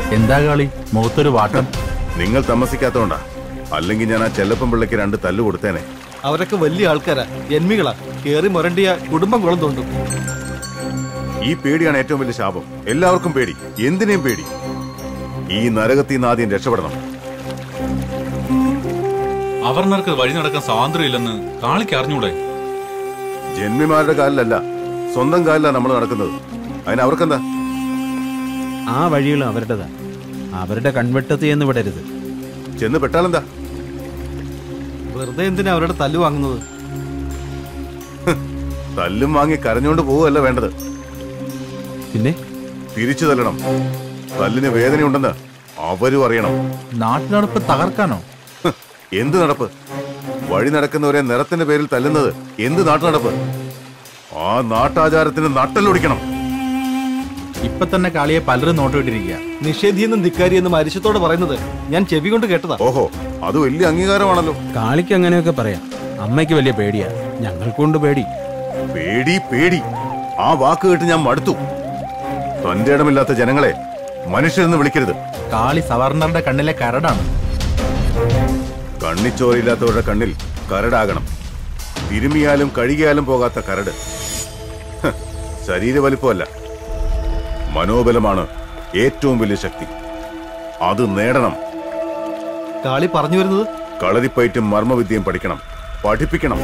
എന്താ കാളി മുഖത്തൊരു വാട്ടം നിങ്ങൾ താമസിക്കാത്തോണ്ടാ അല്ലെങ്കിൽ ഞാൻ ആ ചെല്ലപ്പൻ പിള്ളയ്ക്ക് രണ്ട് തല്ല് കൊടുത്തേനെ അവരൊക്കെ വലിയ ആൾക്കാരാ ജന്മികളാ കേറി മുരണ്ടിയ കുടുംബം കുളം തോണ്ടും ഈ പേടിയാണ് ഏറ്റവും വലിയ ശാപം എല്ലാവർക്കും പേടി എന്തിനേം പേടി ഈ നരകത്തിൽ നിന്ന് ആദ്യം രക്ഷപ്പെടണം അവർണർക്ക് വഴി നടക്കാൻ സ്വാതന്ത്ര്യമില്ലെന്ന് കാളിക്ക് അറിഞ്ഞൂടെ ജന്മിമാരുടെ കാലിലല്ല സ്വന്തം കാലിലാണ് നമ്മൾ നടക്കുന്നത് അതിന് അവർക്കെന്താ ആ വഴികൾ അവരുടേതാ അവരുടെ കൺവെട്ടത്ത് എന്ന് വിടരുത് ചെന്ന് പെട്ടാലെന്താ വെറുതെ എന്തിനാ അവരുടെ തല്ലു വാങ്ങുന്നത് തല്ലും വാങ്ങി കരഞ്ഞുകൊണ്ട് പോവുകയല്ല വേണ്ടത് പിന്നെ തിരിച്ചു തല്ലണം തല്ലിന് വേദനയുണ്ടെന്ന് അവരും അറിയണം നാട്ടിനടപ്പ് തകർക്കാനോ ഹ്, എന്ത് നടപ്പ് വഴി നടക്കുന്നവരെ നിറത്തിന്റെ പേരിൽ തല്ലുന്നത് എന്ത് നാട്ടുനടപ്പ് ആ നാട്ടാചാരത്തിന് നട്ടലൊടിക്കണം ഇപ്പൊ തന്നെ കാളിയെ പലരും നോട്ടുവിട്ടിരിക്കുക നിഷേധിയെന്നും ധിക്കാരിയെന്നും അരിശത്തോടെ പറയുന്നത് ഞാൻ ചെവി കൊണ്ട് കേട്ടതാ ഓഹോ അത് വലിയ അംഗീകാരമാണല്ലോ കാളിക്ക് അങ്ങനെയൊക്കെ പറയാം അമ്മയ്ക്ക് വലിയ പേടിയാ ഞങ്ങൾക്കുണ്ട് പേടി പേടി പേടി ആ വാക്ക് കേട്ട് ഞാൻ മടുത്തു തന്റെ ഇടമില്ലാത്ത ജനങ്ങളെ മനുഷ്യരെന്ന് വിളിക്കരുത് കാളി സവർണറുടെ കണ്ണിലെ കരടാണ് കണ്ണിച്ചോറില്ലാത്തവരുടെ കണ്ണിൽ കരടാകണം തിരുമിയാലും കഴുകിയാലും പോകാത്ത കരട് ഹ്, ശരീരവലിപ്പമല്ല മനോബലമാണ് ഏറ്റവും വലിയ ശക്തി അത് നേടണം കാളി പറഞ്ഞു വരുന്നത് കളരിപ്പയറ്റും മർമ്മവിദ്യയും പഠിക്കണം പഠിപ്പിക്കണം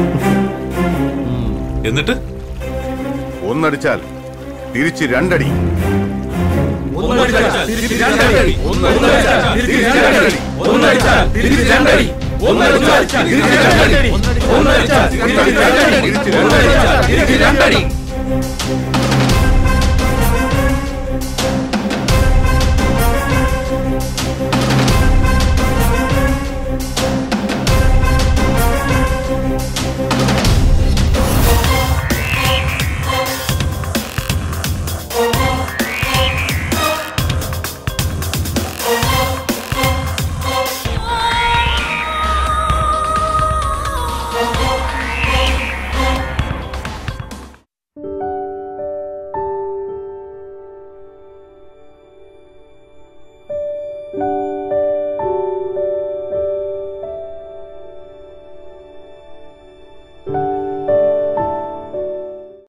എന്നിട്ട് ഒന്നടിച്ചാൽ തിരിച്ച് രണ്ടടി ഒന്നടിച്ചാൽ